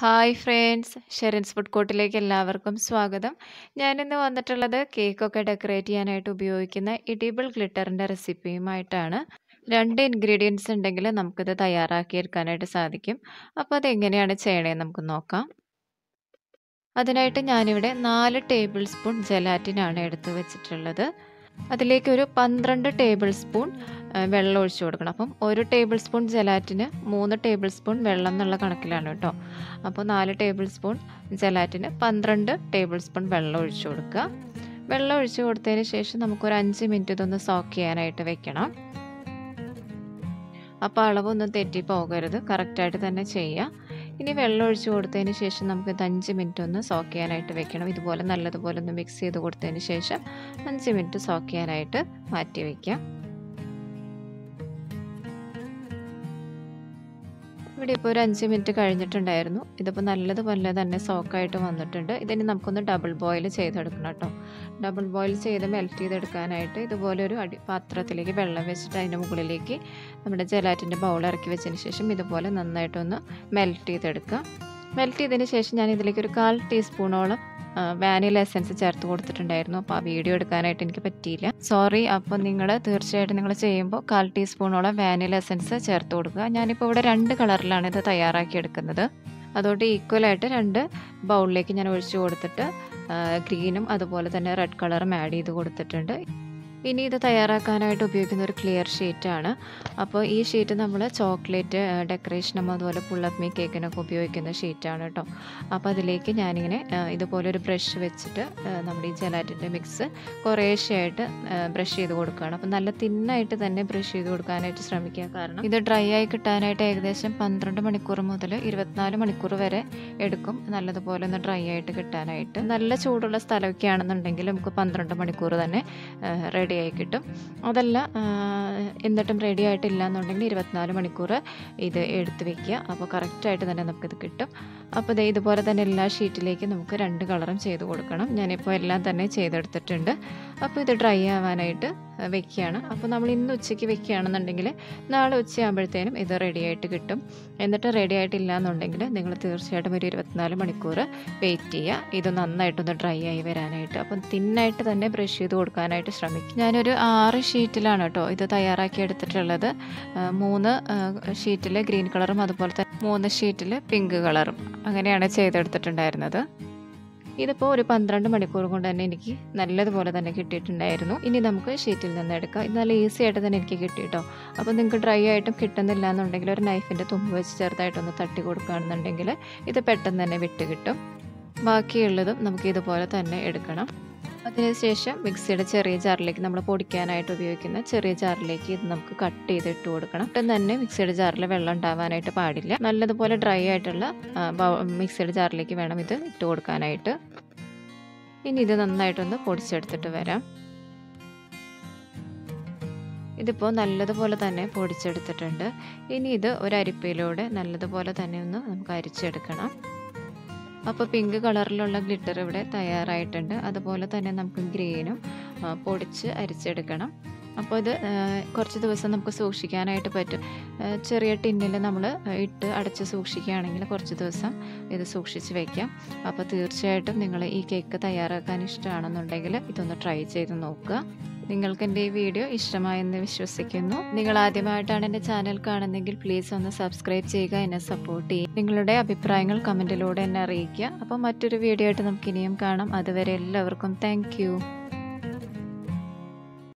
hi friends Sherin's food കോർട്ടിലേക്ക് എല്ലാവർക്കും സ്വാഗതം ഞാനിന്ന് വന്നിട്ടുള്ളത് കേക്കൊക്കെ ഡെക്കറേറ്റ് ചെയ്യാനായിട്ട് ഉപയോഗിക്കുന്ന എഡിബിൾ ഗ്ലിറ്ററിൻ്റെ റെസിപ്പിയുമായിട്ടാണ് രണ്ട് ഇൻഗ്രീഡിയൻസ് ഉണ്ടെങ്കിൽ നമുക്കിത് തയ്യാറാക്കിയെടുക്കാനായിട്ട് സാധിക്കും അപ്പോൾ അതെങ്ങനെയാണ് ചെയ്യണേന്ന് നമുക്ക് നോക്കാം അതിനായിട്ട് ഞാനിവിടെ നാല് ടേബിൾ സ്പൂൺ ജലാറ്റിനാണ് എടുത്ത് വെച്ചിട്ടുള്ളത് അതിലേക്ക് ഒരു പന്ത്രണ്ട് ടേബിൾ സ്പൂൺ വെള്ളം ഒഴിച്ചു കൊടുക്കണം അപ്പം ഒരു ടേബിൾ സ്പൂൺ ജലാറ്റിന് മൂന്ന് ടേബിൾ സ്പൂൺ വെള്ളം എന്നുള്ള കണക്കിലാണ് കേട്ടോ അപ്പോൾ നാല് ടേബിൾ സ്പൂൺ ജലാറ്റിന് പന്ത്രണ്ട് ടേബിൾ സ്പൂൺ വെള്ളം ഒഴിച്ചു കൊടുക്കുക വെള്ളം ഒഴിച്ചു കൊടുത്തതിന് ശേഷം നമുക്കൊരു അഞ്ച് മിനിറ്റ് ഇതൊന്ന് സോക്ക് ചെയ്യാനായിട്ട് വെക്കണം അപ്പോൾ അളവൊന്നും തെറ്റി പോകരുത് കറക്റ്റായിട്ട് തന്നെ ചെയ്യുക ഇനി വെള്ളം ഒഴിച്ച് കൊടുത്തതിന് ശേഷം നമുക്ക് ഇത് അഞ്ച് മിനിറ്റ് ഒന്ന് സോക്ക് ചെയ്യാനായിട്ട് വെക്കണം ഇതുപോലെ നല്ലതുപോലെ ഒന്ന് മിക്സ് ചെയ്ത് കൊടുത്തതിന് ശേഷം അഞ്ച് മിനിറ്റ് സോക്ക് ചെയ്യാനായിട്ട് മാറ്റി വയ്ക്കാം ഇവിടെ ഇപ്പോൾ ഒരു അഞ്ച് മിനിറ്റ് കഴിഞ്ഞിട്ടുണ്ടായിരുന്നു ഇതിപ്പോൾ നല്ലതുപോലെ തന്നെ സോക്കായിട്ട് വന്നിട്ടുണ്ട് ഇതിന് നമുക്കൊന്ന് ഡബിൾ ബോയിൽ ചെയ്തെടുക്കണം കേട്ടോ ഡബിൾ ബോയിൽ ചെയ്ത് മെൽറ്റ് ചെയ്തെടുക്കാനായിട്ട് ഇതുപോലെ ഒരു അടി പാത്രത്തിലേക്ക് വെള്ളം വെച്ചിട്ട് അതിൻ്റെ മുകളിലേക്ക് നമ്മുടെ ജലാറ്റിൻ്റെ ബൗൾ ഇറക്കി വെച്ചതിന് ശേഷം ഇതുപോലെ നന്നായിട്ടൊന്ന് മെൽറ്റ് ചെയ്തെടുക്കുക മെൽറ്റ് ചെയ്തതിന് ശേഷം ഞാൻ ഇതിലേക്ക് ഒരു കാൽ ടീസ്പൂണോളം വാനില എസൻസ് ചേർത്ത് കൊടുത്തിട്ടുണ്ടായിരുന്നു അപ്പോൾ ആ വീഡിയോ എടുക്കാനായിട്ട് എനിക്ക് പറ്റിയില്ല സോറി അപ്പോൾ നിങ്ങൾ തീർച്ചയായിട്ടും നിങ്ങൾ ചെയ്യുമ്പോൾ കാൽ ടീസ്പൂണോളം വാനില എസൻസ് ചേർത്ത് കൊടുക്കുക ഞാനിപ്പോൾ ഇവിടെ രണ്ട് കളറിലാണ് ഇത് തയ്യാറാക്കി എടുക്കുന്നത് അതുകൊണ്ട് ഈക്വലായിട്ട് രണ്ട് ബൗളിലേക്ക് ഞാൻ ഒഴിച്ചു കൊടുത്തിട്ട് ഗ്രീനും അതുപോലെ തന്നെ റെഡ് കളറും ആഡ് ചെയ്ത് കൊടുത്തിട്ടുണ്ട് ഇനി ഇത് തയ്യാറാക്കാനായിട്ട് ഉപയോഗിക്കുന്ന ഒരു ക്ലിയർ ഷീറ്റാണ് അപ്പോൾ ഈ ഷീറ്റ് നമ്മൾ ചോക്ലേറ്റ് ഡെക്കറേഷനും അതുപോലെ പുള്ളപ്പ് മീ കേക്കിനൊക്കെ ഉപയോഗിക്കുന്ന ഷീറ്റാണ് കേട്ടോ അപ്പോൾ അതിലേക്ക് ഞാനിങ്ങനെ ഇതുപോലെ ഒരു ബ്രഷ് വെച്ചിട്ട് നമ്മുടെ ഈ ജലാറ്റിൻ്റെ മിക്സ് കുറേശ്ശെയായിട്ട് ബ്രഷ് ചെയ്ത് കൊടുക്കുകയാണ് അപ്പോൾ നല്ല തിന്നായിട്ട് തന്നെ ബ്രഷ് ചെയ്ത് കൊടുക്കാനായിട്ട് ശ്രമിക്കുക കാരണം ഇത് ഡ്രൈ ആയി കിട്ടാനായിട്ട് ഏകദേശം പന്ത്രണ്ട് മണിക്കൂർ മുതൽ ഇരുപത്തിനാല് മണിക്കൂർ വരെ എടുക്കും നല്ലതുപോലെ ഒന്ന് ഡ്രൈ ആയിട്ട് കിട്ടാനായിട്ട് നല്ല ചൂടുള്ള സ്ഥലമൊക്കെ ആണെന്നുണ്ടെങ്കിൽ നമുക്ക് പന്ത്രണ്ട് മണിക്കൂർ തന്നെ റെഡി റെഡിയായി കിട്ടും അതല്ല എന്നിട്ടും റെഡി ആയിട്ടില്ല എന്നുണ്ടെങ്കിൽ ഇരുപത്തിനാല് മണിക്കൂർ ഇത് എടുത്ത് വെക്കുക അപ്പോൾ കറക്റ്റായിട്ട് തന്നെ നമുക്കിത് കിട്ടും അപ്പോൾ ദേ ഇതുപോലെ തന്നെ എല്ലാ ഷീറ്റിലേക്കും നമുക്ക് രണ്ട് കളറും ചെയ്ത് കൊടുക്കണം ഞാനിപ്പോൾ എല്ലാം തന്നെ ചെയ്തെടുത്തിട്ടുണ്ട് അപ്പോൾ ഇത് ഡ്രൈ ആവാനായിട്ട് വെക്കുകയാണ് അപ്പോൾ നമ്മൾ ഇന്ന് ഉച്ചയ്ക്ക് വെക്കുകയാണെന്നുണ്ടെങ്കിൽ നാളെ ഉച്ചയാകുമ്പോഴത്തേനും ഇത് റെഡി ആയിട്ട് കിട്ടും എന്നിട്ട് റെഡി ആയിട്ടില്ല എന്നുണ്ടെങ്കിൽ നിങ്ങൾ തീർച്ചയായിട്ടും ഒരു ഇരുപത്തിനാല് മണിക്കൂർ വെയിറ്റ് ചെയ്യുക ഇത് നന്നായിട്ടൊന്ന് ഡ്രൈ ആയി വരാനായിട്ട് അപ്പം തിന്നായിട്ട് തന്നെ ബ്രഷ് ചെയ്ത് കൊടുക്കാനായിട്ട് ശ്രമിക്കും ഞാനൊരു ആറ് ഷീറ്റിലാണ് കേട്ടോ ഇത് തയ്യാറാക്കി എടുത്തിട്ടുള്ളത് മൂന്ന് ഷീറ്റിൽ ഗ്രീൻ കളറും അതുപോലെ തന്നെ മൂന്ന് ഷീറ്റിൽ പിങ്ക് കളറും അങ്ങനെയാണ് ചെയ്തെടുത്തിട്ടുണ്ടായിരുന്നത് ഇതിപ്പോൾ ഒരു പന്ത്രണ്ട് മണിക്കൂർ കൊണ്ട് തന്നെ എനിക്ക് നല്ലതുപോലെ തന്നെ കിട്ടിയിട്ടുണ്ടായിരുന്നു ഇനി നമുക്ക് ഷീറ്റിൽ നിന്ന് എടുക്കാം ഇത് നല്ല ഈസി ആയിട്ട് തന്നെ എനിക്ക് കിട്ടി കേട്ടോ അപ്പോൾ നിങ്ങൾക്ക് ഡ്രൈ ആയിട്ടും കിട്ടുന്നില്ല എന്നുണ്ടെങ്കിൽ ഒരു നൈഫിൻ്റെ തുമ്പ് വെച്ച് ചെറുതായിട്ടൊന്ന് തട്ടി കൊടുക്കുകയാണെന്നുണ്ടെങ്കിൽ ഇത് പെട്ടെന്ന് തന്നെ വിട്ട് കിട്ടും ബാക്കിയുള്ളതും നമുക്ക് ഇതുപോലെ തന്നെ എടുക്കണം അതിനുശേഷം മിക്സിയുടെ ചെറിയ ജാറിലേക്ക് നമ്മൾ പൊടിക്കാനായിട്ട് ഉപയോഗിക്കുന്ന ചെറിയ ജാറിലേക്ക് ഇത് നമുക്ക് കട്ട് ചെയ്ത് ഇട്ട് കൊടുക്കണം പെട്ടെന്ന് തന്നെ മിക്സിയുടെ ജാറിൽ വെള്ളം ഉണ്ടാവാനായിട്ട് പാടില്ല നല്ലതുപോലെ ഡ്രൈ ആയിട്ടുള്ള മിക്സിയുടെ ജാറിലേക്ക് വേണം ഇത് ഇട്ട് കൊടുക്കാനായിട്ട് ഇനി ഇത് നന്നായിട്ടൊന്ന് പൊടിച്ചെടുത്തിട്ട് വരാം ഇതിപ്പോൾ നല്ലതുപോലെ തന്നെ പൊടിച്ചെടുത്തിട്ടുണ്ട് ഇനി ഇത് ഒരു അരിപ്പയിലൂടെ നല്ലതുപോലെ തന്നെ ഒന്ന് നമുക്ക് അരിച്ചെടുക്കണം അപ്പോൾ പിങ്ക് കളറിലുള്ള ഗ്ലിറ്റർ ഇവിടെ തയ്യാറായിട്ടുണ്ട് അതുപോലെ തന്നെ നമുക്ക് ഗ്രീനും പൊടിച്ച് അരിച്ചെടുക്കണം അപ്പോൾ ഇത് കുറച്ച് ദിവസം നമുക്ക് സൂക്ഷിക്കാനായിട്ട് പറ്റും ചെറിയ ടിന്നിൽ നമ്മൾ ഇട്ട് അടച്ച് സൂക്ഷിക്കുകയാണെങ്കിൽ കുറച്ച് ദിവസം ഇത് സൂക്ഷിച്ച് വയ്ക്കാം അപ്പോൾ തീർച്ചയായിട്ടും നിങ്ങൾ ഈ കേക്ക് തയ്യാറാക്കാൻ ഇഷ്ടമാണെന്നുണ്ടെങ്കിൽ ഇതൊന്ന് ട്രൈ ചെയ്ത് നോക്കുക നിങ്ങൾക്ക് എൻ്റെ ഈ വീഡിയോ ഇഷ്ടമായെന്ന് വിശ്വസിക്കുന്നു നിങ്ങൾ ആദ്യമായിട്ടാണ് എൻ്റെ ചാനൽ കാണുന്നതെങ്കിൽ പ്ലീസ് ഒന്ന് സബ്സ്ക്രൈബ് ചെയ്യുക എന്നെ സപ്പോർട്ട് ചെയ്യുക നിങ്ങളുടെ അഭിപ്രായങ്ങൾ കമൻറ്റിലൂടെ എന്നെ അറിയിക്കുക അപ്പോൾ മറ്റൊരു വീഡിയോ ആയിട്ട് നമുക്ക് ഇനിയും കാണാം അതുവരെ എല്ലാവർക്കും താങ്ക്